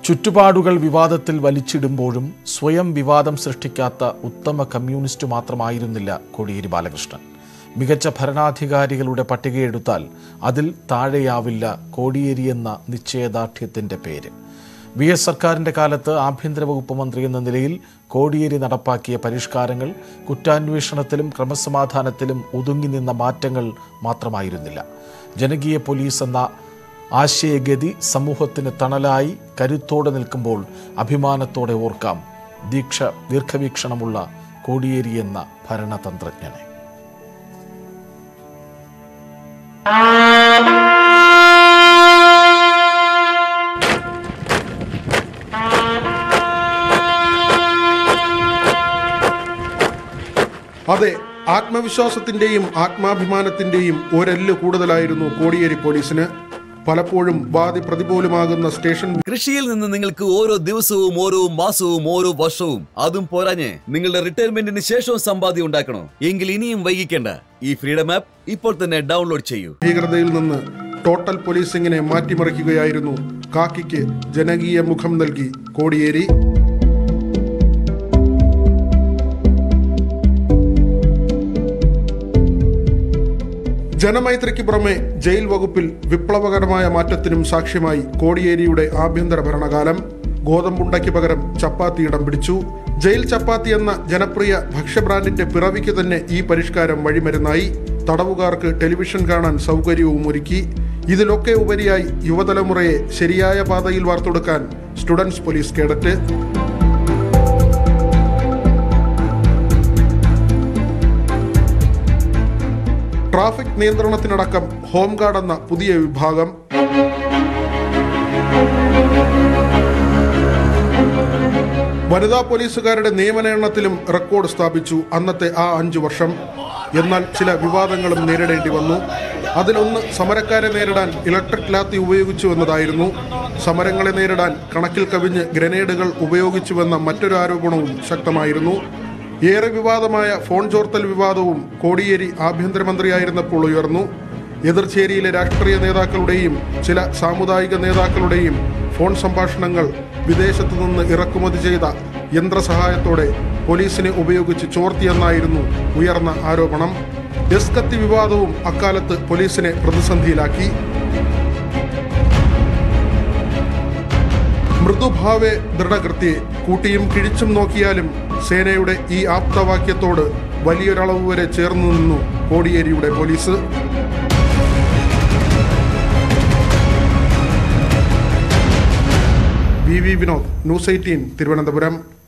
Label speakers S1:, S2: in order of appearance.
S1: ചുറ്റുപാടുകൾ വിവാദത്തിൽ വലിച്ചിടുമ്പോഴും സ്വയം വിവാദം സൃഷ്ടിക്കാത്ത ഉത്തമ കമ്മ്യൂണിസ്റ്റ് മാത്രമായിരുന്നില്ല കോടിയേരി ബാലകൃഷ്ണൻ മികച്ച ഭരണാധികാരികളുടെ പട്ടികയെടുത്താൽ അതിൽ താഴെയാവില്ല കോടിയേരി എന്ന നിശ്ചയദാർഢ്യത്തിൻ്റെ പേര് വി എസ് സർക്കാരിൻ്റെ കാലത്ത് ആഭ്യന്തര വകുപ്പ് മന്ത്രി എന്ന നിലയിൽ കോടിയേരി നടപ്പാക്കിയ പരിഷ്കാരങ്ങൾ കുറ്റാന്വേഷണത്തിലും ക്രമസമാധാനത്തിലും ഒതുങ്ങി നിന്ന മാറ്റങ്ങൾ മാത്രമായിരുന്നില്ല ജനകീയ പോലീസ് എന്ന ആശയഗതി സമൂഹത്തിന് തണലായി കരുത്തോടെ നിൽക്കുമ്പോൾ അഭിമാനത്തോടെ ഓർക്കാം ദീക്ഷ ദീർഘവീക്ഷണമുള്ള കോടിയേരി എന്ന ഭരണതന്ത്രജ്ഞനെ
S2: അതെ ആത്മവിശ്വാസത്തിന്റെയും ആത്മാഭിമാനത്തിന്റെയും ഒരെല്ല് കൂടുതലായിരുന്നു കോടിയേരി പോലീസിന് പലപ്പോഴും വാദി പ്രതിപോലുമാകുന്ന സ്റ്റേഷൻ
S3: കൃഷിയിൽ നിന്ന് നിങ്ങൾക്ക് ഓരോ ദിവസവും ഓരോ മാസവും ഓരോ വർഷവും അതും പോരാഞ്ഞ് നിങ്ങളുടെ റിട്ടയർമെന്റിന് ശേഷവും സമ്പാദ്യം ഉണ്ടാക്കണോ എങ്കിൽ ഇനിയും വൈകിക്കേണ്ട ഈ ഫ്രീഡം ആപ്പ് ഇപ്പോൾ തന്നെ ഡൗൺലോഡ് ചെയ്യൂ
S2: ഭീകരതയിൽ നിന്ന് ടോട്ടൽ പോലീസിങ്ങിനെ മാറ്റിമറിക്കുകയായിരുന്നു കാക്കിക്ക് ജനകീയ മുഖം നൽകി കോടിയേരി ജനമൈത്രിക്ക് പുറമെ ജയിൽ വകുപ്പിൽ വിപ്ലവകരമായ മാറ്റത്തിനും സാക്ഷ്യമായി കോടിയേരിയുടെ ആഭ്യന്തര ഭരണകാലം ഗോതമ്പുണ്ടയ്ക്ക് പകരം ചപ്പാത്തി ഇടം പിടിച്ചു ജയിൽ ചപ്പാത്തി എന്ന ജനപ്രിയ ഭക്ഷ്യബ്രാൻഡിന്റെ പിറവിക്ക് തന്നെ ഈ പരിഷ്കാരം വഴിമരുന്നായി തടവുകാർക്ക് ടെലിവിഷൻ കാണാൻ സൗകര്യവും ഒരുക്കി ഇതിലൊക്കെ ഉപരിയായി യുവതലമുറയെ ശരിയായ പാതയിൽ വാർത്തെടുക്കാൻ സ്റ്റുഡൻസ് പോലീസ് കേഡറ്റ് ട്രാഫിക് നിയന്ത്രണത്തിനടക്കം ഹോംഗാർഡ് എന്ന പുതിയ വിഭാഗം വനിതാ പോലീസുകാരുടെ നിയമന എണ്ണത്തിലും റെക്കോർഡ് സ്ഥാപിച്ചു അന്നത്തെ ആ അഞ്ചു വർഷം എന്നാൽ ചില വിവാദങ്ങളും നേരിടേണ്ടി വന്നു അതിലൊന്ന് സമരക്കാരെ നേരിടാൻ ഇലക്ട്രിക് ലാത്തി ഉപയോഗിച്ചു എന്നതായിരുന്നു സമരങ്ങളെ നേരിടാൻ കണക്കിൽ കവിഞ്ഞ് ഗ്രനേഡുകൾ ഉപയോഗിച്ചുവെന്ന മറ്റൊരു ആരോപണവും ശക്തമായിരുന്നു ഏറെ വിവാദമായ ഫോൺ ചോർത്തൽ വിവാദവും കോടിയേരി ആഭ്യന്തരമന്ത്രിയായിരുന്നപ്പോൾ ഉയർന്നു എതിർചേരിയിലെ രാഷ്ട്രീയ നേതാക്കളുടെയും ചില സാമുദായിക നേതാക്കളുടെയും ഫോൺ സംഭാഷണങ്ങൾ വിദേശത്തു നിന്ന് ഇറക്കുമതി ചെയ്ത യന്ത്രസഹായത്തോടെ പോലീസിനെ ഉപയോഗിച്ച് ചോർത്തിയെന്നായിരുന്നു ഉയർന്ന ആരോപണം എസ് കത്തി വിവാദവും അക്കാലത്ത് പോലീസിനെ പ്രതിസന്ധിയിലാക്കി മൃദുഭാവെ ദൃഢകൃത്യേ കൂട്ടിയും കിഴിച്ചും നോക്കിയാലും സേനയുടെ ഈ ആപ്തവാക്യത്തോട് വലിയൊരളവ് വരെ ചേർന്നു നിന്നു കോടിയേരിയുടെ police V V Vinod news eighteen Thiruvananthapuram